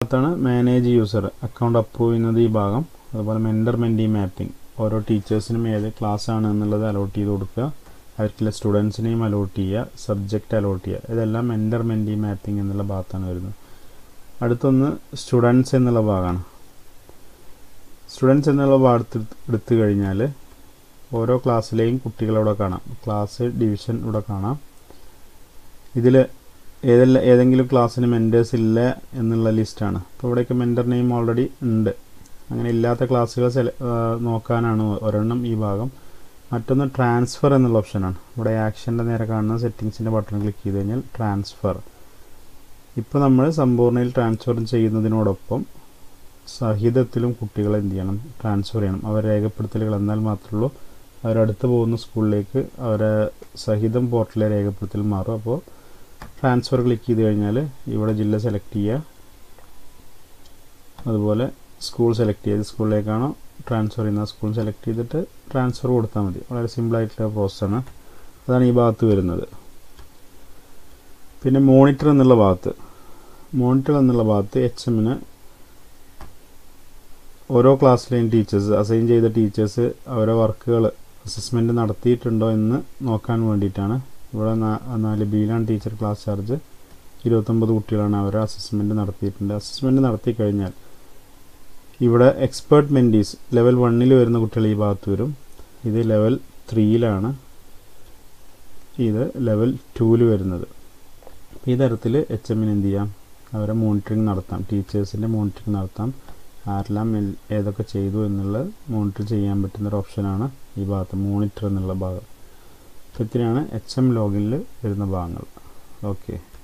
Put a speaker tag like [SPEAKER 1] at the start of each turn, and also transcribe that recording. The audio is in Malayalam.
[SPEAKER 1] ഭാഗത്താണ് മാനേജ് യൂസർ അക്കൗണ്ട് അപ്രൂവ് ചെയ്യുന്നത് ഈ ഭാഗം അതുപോലെ മെൻഡർ മെൻഡി മാപ്പിംഗ് ഓരോ ടീച്ചേഴ്സിനും ഏത് ക്ലാസ് ആണ് എന്നുള്ളത് അലോട്ട് ചെയ്ത് കൊടുക്കുക അവർക്കുള്ള സ്റ്റുഡൻസിനെയും അലോട്ട് ചെയ്യുക സബ്ജക്റ്റ് അലോട്ട് ചെയ്യുക ഇതെല്ലാം മെൻഡർ മെൻഡി മാപ്പിംഗ് എന്നുള്ള ഭാഗത്താണ് വരുന്നത് അടുത്തൊന്ന് സ്റ്റുഡൻസ് എന്നുള്ള ഭാഗമാണ് സ്റ്റുഡൻസ് എന്നുള്ള ഭാഗത്ത് എടുത്തു കഴിഞ്ഞാൽ ഓരോ ക്ലാസ്സിലെയും കുട്ടികളവിടെ കാണാം ക്ലാസ് ഡിവിഷൻ ഇവിടെ കാണാം ഇതിൽ ഏതെല്ലാം ഏതെങ്കിലും ക്ലാസ്സിന് മെൻറ്റേഴ്സ് ഇല്ല എന്നുള്ള ലിസ്റ്റാണ് അപ്പോൾ ഇവിടെയൊക്കെ മെൻറ്റർ നെയിം ഓൾറെഡി ഉണ്ട് അങ്ങനെ ഇല്ലാത്ത ക്ലാസ്സുകൾ സെല നോക്കാനാണ് ഒരെണ്ണം ഈ ഭാഗം മറ്റൊന്ന് ട്രാൻസ്ഫർ എന്നുള്ള ഓപ്ഷനാണ് ഇവിടെ ആക്ഷൻ്റെ നേരെ കാണുന്ന സെറ്റിങ്സിൻ്റെ ബട്ടൺ ക്ലിക്ക് ചെയ്ത് കഴിഞ്ഞാൽ ട്രാൻസ്ഫർ ഇപ്പോൾ നമ്മൾ സമ്പൂർണ്ണയിൽ ട്രാൻസ്ഫർ ചെയ്യുന്നതിനോടൊപ്പം സഹിതത്തിലും കുട്ടികളെ എന്ത് ചെയ്യണം ട്രാൻസ്ഫർ ചെയ്യണം അവർ രേഖപ്പെടുത്തലുകൾ എന്നാൽ മാത്രമേ ഉള്ളൂ അവരടുത്ത് പോകുന്ന സ്കൂളിലേക്ക് അവരെ സഹിതം പോർട്ടലിലെ രേഖപ്പെടുത്തൽ മാറും അപ്പോൾ ട്രാൻസ്ഫർ ക്ലിക്ക് ചെയ്ത് കഴിഞ്ഞാൽ ഇവിടെ ജില്ല സെലക്ട് ചെയ്യുക അതുപോലെ സ്കൂൾ സെലക്ട് ചെയ്ത് സ്കൂളിലേക്കാണോ ട്രാൻസ്ഫർ ചെയ്യുന്ന സ്കൂൾ സെലക്ട് ചെയ്തിട്ട് ട്രാൻസ്ഫർ കൊടുത്താൽ മതി വളരെ സിമ്പിളായിട്ടുള്ള പ്രോസസ്സാണ് അതാണ് ഈ ഭാഗത്ത് വരുന്നത് പിന്നെ മോണിറ്റർ എന്നുള്ള ഭാഗത്ത് മോണിറ്റർ എന്നുള്ള ഭാഗത്ത് എച്ച് എമ്മിന് ഓരോ ക്ലാസ്സിലെയും ടീച്ചേഴ്സ് അസൈൻ ചെയ്ത ടീച്ചേഴ്സ് അവരെ വർക്കുകൾ അസസ്മെൻറ്റ് നടത്തിയിട്ടുണ്ടോ എന്ന് നോക്കാൻ വേണ്ടിയിട്ടാണ് ഇവിടെ നാല് ബിയിലാണ് ടീച്ചർ ക്ലാസ് ചാർജ് ഇരുപത്തൊമ്പത് കുട്ടികളാണ് അവരെ അസസ്മെൻറ്റ് നടത്തിയിട്ടുണ്ട് അസസ്മെൻറ്റ് നടത്തി കഴിഞ്ഞാൽ ഇവിടെ എക്സ്പേർട്ട് മെൻറ്റീസ് ലെവൽ വണ്ണിൽ വരുന്ന കുട്ടികൾ ഈ ഭാഗത്ത് വരും ഇത് ലെവൽ ത്രീയിലാണ് ഇത് ലെവൽ ടൂവിൽ വരുന്നത് ഈ തരത്തിൽ എച്ച് എമ്മിന് എന്ത് ചെയ്യാം അവരെ മോണിറ്ററിങ് നടത്താം ടീച്ചേഴ്സിൻ്റെ മോണിറ്ററിങ് നടത്താം ആരെല്ലാം ഏതൊക്കെ ചെയ്തു എന്നുള്ളത് മോണിറ്റർ ചെയ്യാൻ പറ്റുന്ന ഒരു ഓപ്ഷനാണ് ഈ ഭാഗത്ത് മോണിറ്റർ എന്നുള്ള ഭാഗം അപ്പോൾ ഇത്രയാണ് എച്ച് എം ലോഗിനിൽ വരുന്ന ഭാഗങ്ങൾ ഓക്കെ